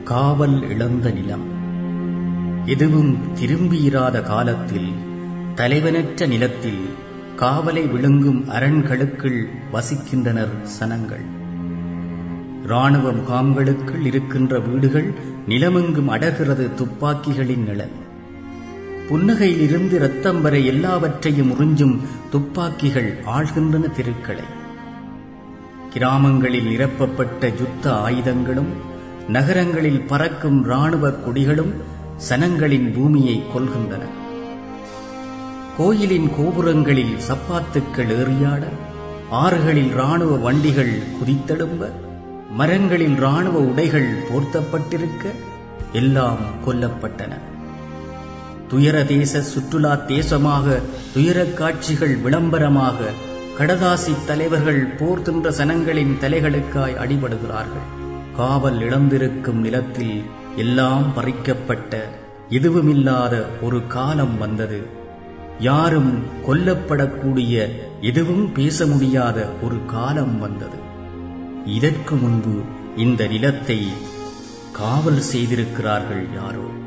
காவல் இழந்த நிலம் எதுவும் திரும்பியிராத காலத்தில் தலைவனற்ற நிலத்தில் காவலை விழுங்கும் அரண்களுக்குள் வசிக்கின்றனர் சனங்கள் இராணுவ முகாம்களுக்குள் இருக்கின்ற வீடுகள் நிலமெங்கும் அடகிறது துப்பாக்கிகளின் நிழல் புன்னகையிலிருந்து இரத்தம் வரை எல்லாவற்றையும் உறிஞ்சும் துப்பாக்கிகள் ஆள்கின்றன தெருக்களை கிராமங்களில் நிரப்பப்பட்ட யுத்த ஆயுதங்களும் நகரங்களில் பறக்கும் இராணுவ கொடிகளும் சனங்களின் பூமியை கொள்கின்றன கோயிலின் கோபுரங்களில் சப்பாத்துக்கள் ஏறியாட ஆறுகளில் இராணுவ வண்டிகள் குதித்தெழும்ப மரங்களில் இராணுவ உடைகள் போர்த்தப்பட்டிருக்க எல்லாம் கொல்லப்பட்டன துயர தேச சுற்றுலா தேசமாக துயரக் காட்சிகள் விளம்பரமாக கடதாசி தலைவர்கள் போர் தின்ற சனங்களின் தலைகளுக்காய் அடிபடுகிறார்கள் காவல் இழந்திருக்கும் நிலத்தில் எல்லாம் பறிக்கப்பட்ட எதுவுமில்லாத ஒரு காலம் வந்தது யாரும் கொல்லப்படக்கூடிய எதுவும் பேச முடியாத ஒரு காலம் வந்தது இதற்கு முன்பு இந்த நிலத்தை காவல் செய்திருக்கிறார்கள் யாரோ